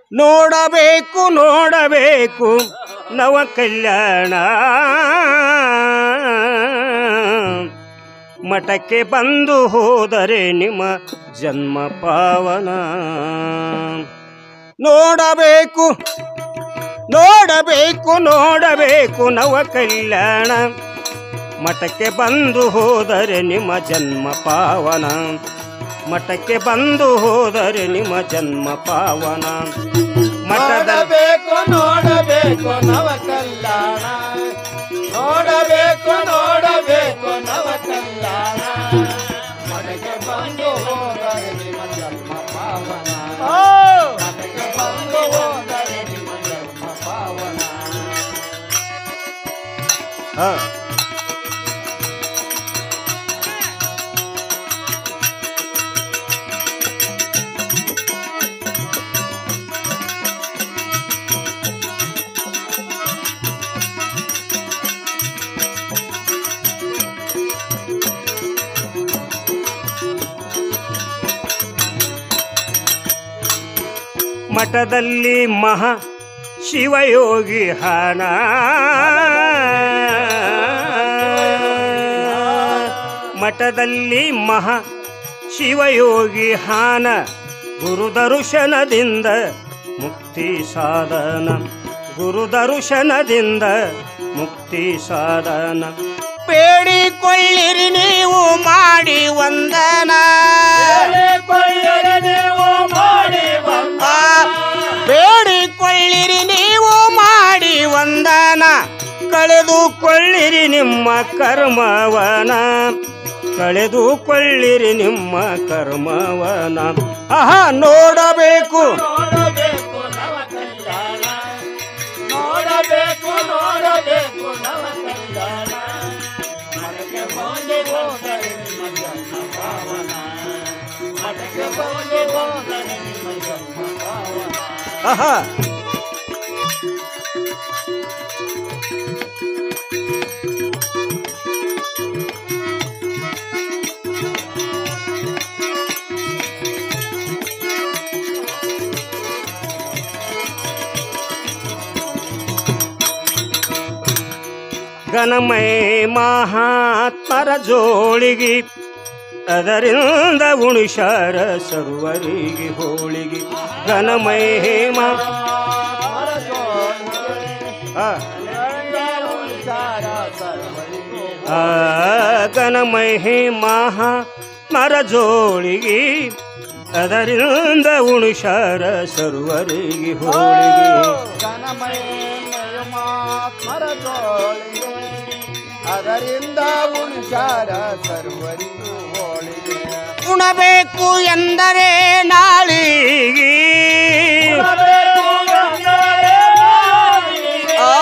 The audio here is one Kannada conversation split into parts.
ನೋಡಬೇಕು ನೋಡಬೇಕು ನವ ಕಲ್ಯಾಣ ಮಠಕ್ಕೆ ಬಂದು ಹೋದರೆ ನಿಮ್ಮ ಜನ್ಮ ಪಾವನ ನೋಡಬೇಕು ನೋಡಬೇಕು ನೋಡಬೇಕು ನವ ಕಲ್ಯಾಣ ಮಠಕ್ಕೆ ಬಂದು ಹೋದರೆ ನಿಮ್ಮ ಜನ್ಮ ಪಾವನ ಮಠಕ್ಕೆ ಬಂದು ಹೋದರೆ ನಿಮ್ಮ ಜನ್ಮ ಪಾವನ ಮಠದ ನೋಡಬೇಕು ನೋಡಬೇಕು ನವ ಕಲ್ಯಾಣ ನೋಡಬೇಕು ನೋಡಬೇಕು ನವ ಕಲ್ಯಾಣ ಮನೆಗೆ ಬಂದು ಹೋದರೆ ನಿಮ್ಮ ಜನ್ಮ ಪಾವನ ಮನೆಗೆ ಬಂದು ಹೋದರೆ ನಿಮ್ಮ ಜನ್ಮ ಪಾವನ ಹಾ. ಮಠದಲ್ಲಿ ಮಹಾ ಶಿವಯೋಗಿ ಹಣ ಮಠದಲ್ಲಿ ಮಹಾ ಶಿವಯೋಗಿ ಹಾನ ಗುರುದರ್ಶನದಿಂದ ಮುಕ್ತಿ ಸಾಧನ ಗುರುದರ್ಶನದಿಂದ ಮುಕ್ತಿ ಸಾಧನ ಬೇಡಿಕೊಳ್ಳಿರಿ ನೀವು ಮಾಡಿ ವಂದನ ಕೊಳ್ಳಿರಿ ನೀವು ಮಾಡಿ ಬಂದ ಆ, ಬೇಡಿಕೊಳ್ಳಿರಿ ನೀವು ಮಾಡಿ ವಂದನ ಕಳೆದುಕೊಳ್ಳಿರಿ ನಿಮ್ಮ ಕರ್ಮವನ ಕಳೆದುಕೊಳ್ಳಿರಿ ನಿಮ್ಮ ಕರ್ಮವನ ಆಹಾ ನೋಡಬೇಕು ನೋಡಬೇಕು ನವ ಕಲ್ಯಾಣ ನೋಡಬೇಕು ನೋಡಬೇಕು ನವ ಕಲ್ಯಾಣ ಮನೆಗೆ ಬಂದು ಹೋದರೆ ನಿಮ್ಮ ಜನ್ಮ ಪಾವನ ಮನೆಗೆ ಬಂದು ಹೋದರೆ ನಿಮ್ಮ ಜನ್ಮ ಪಾವನ ಆಹಾ ಗಣಮಯ ಮಹಾತ್ಮರ ಜೋಳಿಗೆ ಅದರಿಂದ ಉಣಿಶಾರ ಸರ್ವರಿಗೆ ಹೋಳಿಗೆ ಗಣಮಯ ಮಾ ಆ, ಆ ಗಣಮಯ ಮಹಾ ಮರ ಜೋಳಿಗೆ ಅದರಿಂದ ಉಣಿಶಾರ ಸರ್ವರಿಗೆ ಹೋಳಿಗೆ ಅದರಿಂದ ಉಣಿಸಾರ ಸರ್ವರಿಗೂ ಹೋಳಿಗೆ ಉಣಬೇಕು ಎಂದರೆ ನಾಳಿಗೆ ಉಣಬೇಕು ಎಂದರೆ ನಾಲಿಗೆ. ಆ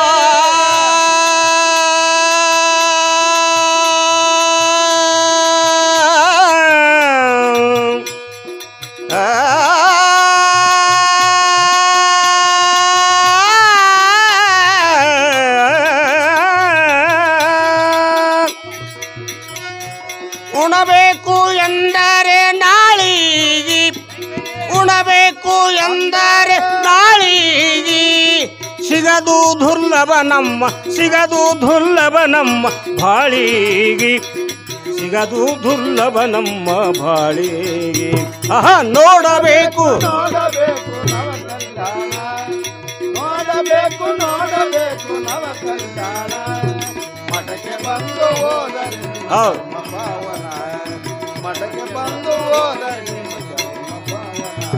ಉಣಬೇಕು ಎಂದರೆ ನಾಳಿಗೆ ಉಣಬೇಕು ಎಂದರೆ ನಾಳಿಗೆ ಸಿಗದು ದುರ್ಲಭ ನಮ್ಮ ಸಿಗದು ದುರ್ಲಭ ನಮ್ಮ ಬಾಳಿಗೆ ಸಿಗದು ದುರ್ಲಭ ನಮ್ಮ ಬಾಳಿಗೆ ಆಹಾ ನೋಡಬೇಕು ನೋಡಬೇಕು ನವ ಕಲ್ಯಾಣ ನೋಡಬೇಕು ನೋಡಬೇಕು ನವ ಕಲ್ಯಾಣ ಮಠಕ್ಕೆ ಬಂದು ಹೋದರೆ ನಿಮ್ಮ ಹೌದು. ಧರ್ಮ ಪಾವನ ಮಠಕ್ಕೆ ಬಂದು ಹೋದರೆ ನಿಮ್ಮ ಧರ್ಮ ಪಾವನ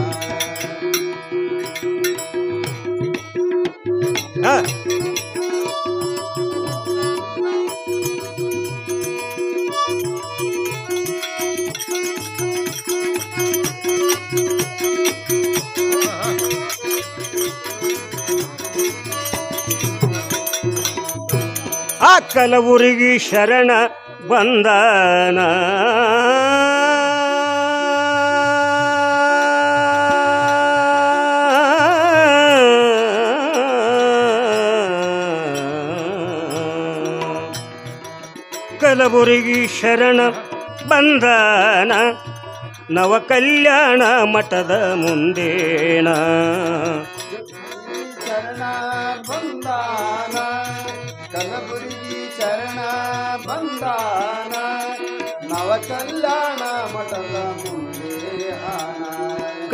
ಹಾ. ಆ ಕಲಬುರಗಿ ಶರಣ ಬಂದನ ಕಲಬುರಗಿ ಶರಣ ಬಂದನ ನವ ಕಲ್ಯಾಣ ಮಠದ ಮುಂದೇಣ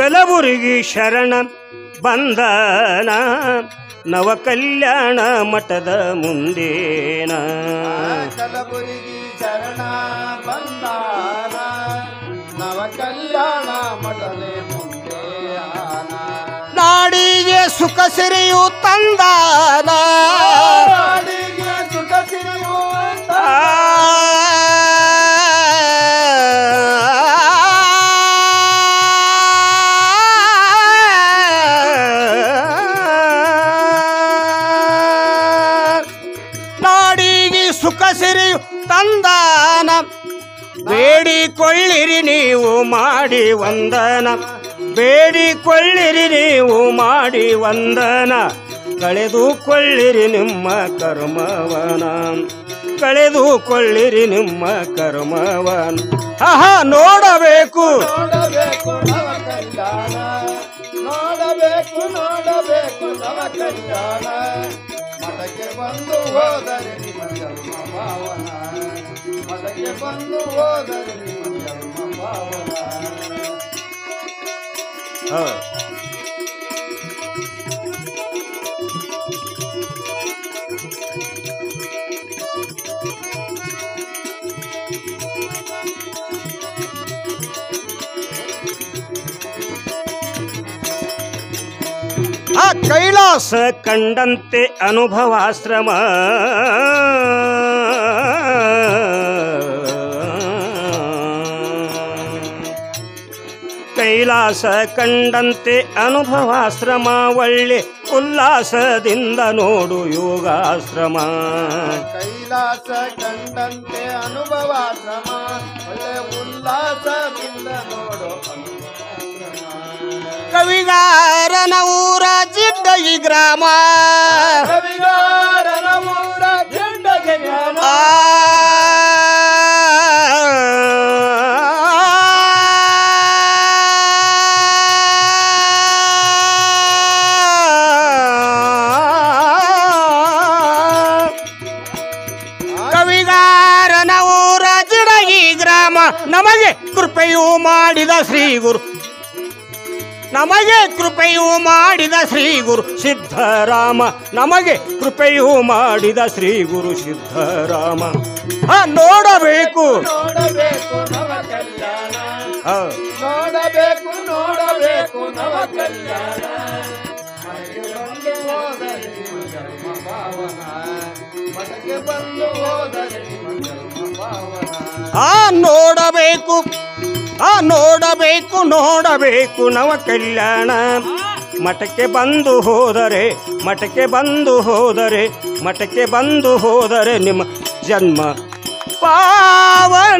ಕಲಬುರಗಿ ಶರಣ ಬಂದನ ನವ ಕಲ್ಯಾಣ ಮಠದ ಮುಂದೇನ ಕಲಬುರಗಿ ಶರಣ ಬಂದಾನ ನವ ಕಲ್ಯಾಣ ಮಠಲೆ ಮುಂದೆ ಆನ ನಾಡಿಗೆ ಸುಖ ಸಿರಿಯು ತಂದಾನ ನಾಡಿಗೆ ಸುಖ ಸಿರಿಯು ನಾಡಿಗೆ ಸುಖ ಸಿರಿಯು ತಂದಾನ ಬೇಡಿಕೊಳ್ಳಿರಿ ನೀವು ಮಾಡಿ ವಂದನ ಬೇಡಿಕೊಳ್ಳಿರಿ ನೀವು ಮಾಡಿ ವಂದನ ಕಳೆದುಕೊಳ್ಳಿರಿ ನಿಮ್ಮ ಕರ್ಮವನ ಕಳೆದುಕೊಳ್ಳಿರಿ ನಿಮ್ಮ ಕರ್ಮವನ ಆಹಾ ನೋಡಬೇಕು ನೋಡಬೇಕು ನವ ಕಲ್ಯಾಣ ನೋಡಬೇಕು ನೋಡಬೇಕು ನವ ಕಲ್ಯಾಣ ಮಠಕ್ಕೆ ಬಂದು ಹೋದರೆ ನಿಮ್ಮ ಜನ್ಮ ಪಾವನ ಮಠಕ್ಕೆ ಬಂದು ಹೋದರೆ ನಿಮ್ಮ ಜನ್ಮ ಪಾವನ ಹಾ. ಆ ಕೈಲಾಸ ಕಂಡಂತೆ ಅನುಭವಾಶ್ರಮ ಕೈಲಾಸ ಕಂಡಂತೆ ಅನುಭವಾಶ್ರಮ ಒಳ್ಳೆ ಉಲ್ಲಾಸದಿಂದ ನೋಡು ಯೋಗಾಶ್ರಮ ಕೈಲಾಸ ಕಂಡಂತೆ ಅನುಭವ ಶ್ರಮ ಒಳ್ಳೆ ಉಲ್ಲಾಸದಿಂದ ನೋಡು ಕವಿಗಾರನ ಊರ ಜಿಡ್ಡಗಿ ಗ್ರಾಮ ಕವಿಗಾರನ ಊರ ಗೆಂಡಗೆ ಜ್ಞಾನ ಆ ಕವಿಗಾರನ ಊರ ಜಿಡಗಿ ಗ್ರಾಮ ನಮಗೆ ಕೃಪೆಯು ಮಾಡಿದ ಶ್ರೀ ಗುರು ನಮಗೆ ಕೃಪೆಯು ಮಾಡಿದ ಶ್ರೀ ಗುರು ಸಿದ್ಧರಾಮ ನಮಗೆ ಕೃಪೆಯು ಮಾಡಿದ ಶ್ರೀ ಗುರು ಸಿದ್ಧರಾಮ ಆ ನೋಡಬೇಕು ನೋಡಬೇಕು ನವ ಕಲ್ಯಾಣ ಆ, ನೋಡಬೇಕು ನೋಡಬೇಕು ನವ ಕಲ್ಯಾಣ ಮನೆಗೆ ಬಂದು ಹೋದರೆ ನಿಮ್ಮ ಜನ್ಮ ಪಾವನ ಮನೆಗೆ ಬಂದು ಹೋದರೆ ನಿಮ್ಮ ಜನ್ಮ ಪಾವನ ಆ ನೋಡಬೇಕು ಆ ನೋಡಬೇಕು ನೋಡಬೇಕು ನವ ಕಲ್ಯಾಣ ಮಠಕ್ಕೆ ಬಂದು ಹೋದರೆ ಮಠಕ್ಕೆ ಬಂದು ಹೋದರೆ ಮಠಕ್ಕೆ ಬಂದು ಹೋದರೆ ನಿಮ್ಮ ಜನ್ಮ ಪಾವನ